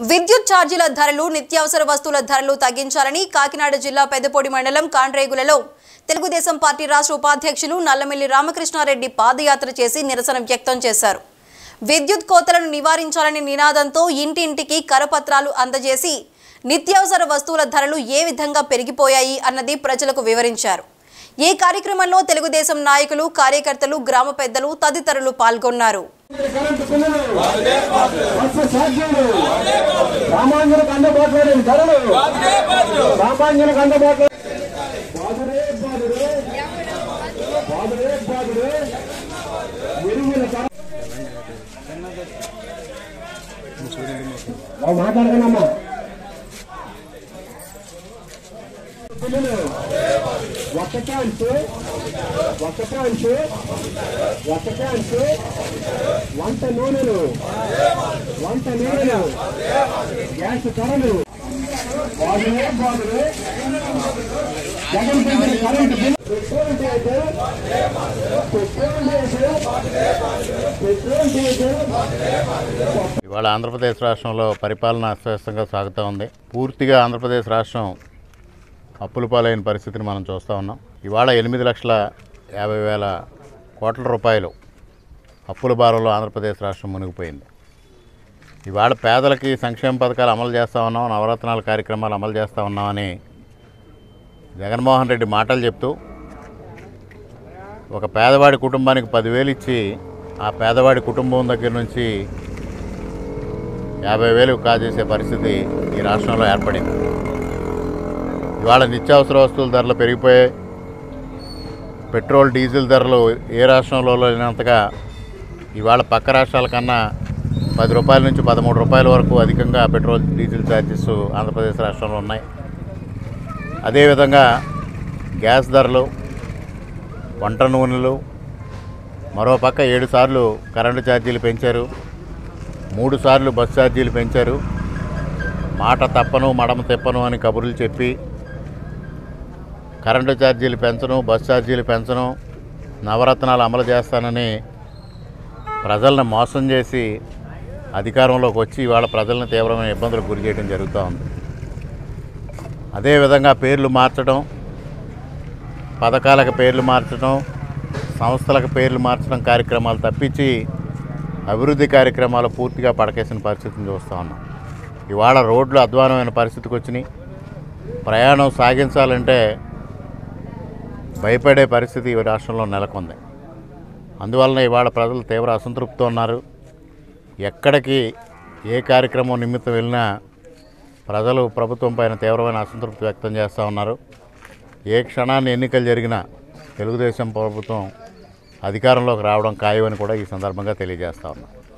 విద్యుత్ ఛార్జీల ధరలు నిత్యావసర వస్తువుల ధరలు తగ్గించాలని కాకినాడ జిల్లా పెద్దపొడి మండలం కాండ్రేగులలో తెలుగుదేశం పార్టీ రాష్ట్ర ఉపాధ్యక్షులు నల్లమిల్లి రామకృష్ణారెడ్డి పాదయాత్ర చేసి నిరసన వ్యక్తం చేశారు విద్యుత్ కోతలను నివారించాలనే నినాదంతో ఇంటింటికి కరపత్రాలు అందజేసి నిత్యావసర వస్తువుల ధరలు ఏ విధంగా పెరిగిపోయాయి అన్నది ప్రజలకు వివరించారు ఈ కార్యక్రమంలో తెలుగుదేశం నాయకులు కార్యకర్తలు గ్రామ పెద్దలు తదితరులు పాల్గొన్నారు కరెంటు బిల్లులు బస్సు ఛార్జీలు సామాన్యులకు అందుబాటులో లేని ధరలు సామాన్యులకు అందుబాటులో బాదురే బాదురే బాదురే బాదురే ఎరువుల ధర బాబు మాట్లాడగలమ్మా బిల్లులు ఒక్క ఛాన్స్ ఒక్క ఛాన్స్ ఒక్క ఛాన్స్ వంట నూనెలు వంట నూనెలు గ్యాస్ ధరలు బాగులే బాగులే జగన్ పెంచిన current bill petrol diesel petrol diesel petrol diesel ఇవాళ ఆంధ్రప్రదేశ్ రాష్ట్రంలో పరిపాలన అస్తవ్యస్తంగా సాగుతూ ఉంది పూర్తిగా ఆంధ్రప్రదేశ్ రాష్ట్రం అప్పుల పాలైన పరిస్థితిని మనం చూస్తూ ఉన్నాం ఇవాళ ఎనిమిది లక్షల యాభై వేల కోట్ల రూపాయలు అప్పుల భారంలో ఆంధ్రప్రదేశ్ రాష్ట్రం మునిగిపోయింది ఇవాళ పేదలకి సంక్షేమ పథకాలు అమలు చేస్తూ ఉన్నాం నవరత్నాల కార్యక్రమాలు అమలు చేస్తూ ఉన్నామని జగన్మోహన్ రెడ్డి మాటలు చెప్తూ ఒక పేదవాడి కుటుంబానికి పదివేలు ఇచ్చి ఆ పేదవాడి కుటుంబం దగ్గర నుంచి యాభై వేలు కాజేసే పరిస్థితి ఈ రాష్ట్రంలో ఏర్పడింది ఇవాళ నిత్యావసర వస్తువుల ధరలు పెరిగిపోయాయి పెట్రోల్ డీజిల్ ధరలు ఏ రాష్ట్రంలో లేనంతగా ఇవాళ పక్క రాష్ట్రాల కన్నా పది రూపాయల నుంచి పదమూడు రూపాయల వరకు అధికంగా పెట్రోల్ డీజిల్ ఛార్జెస్ ఆంధ్రప్రదేశ్ రాష్ట్రంలో ఉన్నాయి అదేవిధంగా గ్యాస్ ధరలు వంట నూనెలు మరో పక్క ఏడు సార్లు కరెంటు ఛార్జీలు పెంచారు మూడు సార్లు బస్ ఛార్జీలు పెంచారు మాట తప్పను మడమ తెప్పను అని కబుర్లు చెప్పి కరెంటు ఛార్జీలు పెంచను బస్ ఛార్జీలు పెంచను నవరత్నాలు అమలు చేస్తానని ప్రజలను మోసం చేసి అధికారంలోకి వచ్చి ఇవాళ ప్రజలను తీవ్రమైన ఇబ్బందులకు గురి చేయడం జరుగుతూ ఉంది అదేవిధంగా పేర్లు మార్చడం పథకాలకు పేర్లు మార్చడం సంస్థలకు పేర్లు మార్చడం కార్యక్రమాలు తప్పించి అభివృద్ధి కార్యక్రమాలు పూర్తిగా పడకేసిన పరిస్థితిని చూస్తూ ఉన్నాం ఇవాళ రోడ్లు అధ్వానమైన పరిస్థితికి వచ్చినాయి ప్రయాణం సాగించాలంటే భయపడే పరిస్థితి ఈ రాష్ట్రంలో నెలకొంది అందువలన ఇవాళ ప్రజలు తీవ్ర అసంతృప్తితో ఉన్నారు ఎక్కడికి ఏ కార్యక్రమం నిమిత్తం వెళ్ళినా ప్రజలు ప్రభుత్వం పైన తీవ్రమైన అసంతృప్తి వ్యక్తం చేస్తూ ఉన్నారు ఏ క్షణాన్ని ఎన్నికలు జరిగినా తెలుగుదేశం ప్రభుత్వం అధికారంలోకి రావడం ఖాయమని కూడా ఈ సందర్భంగా తెలియజేస్తా ఉన్నాను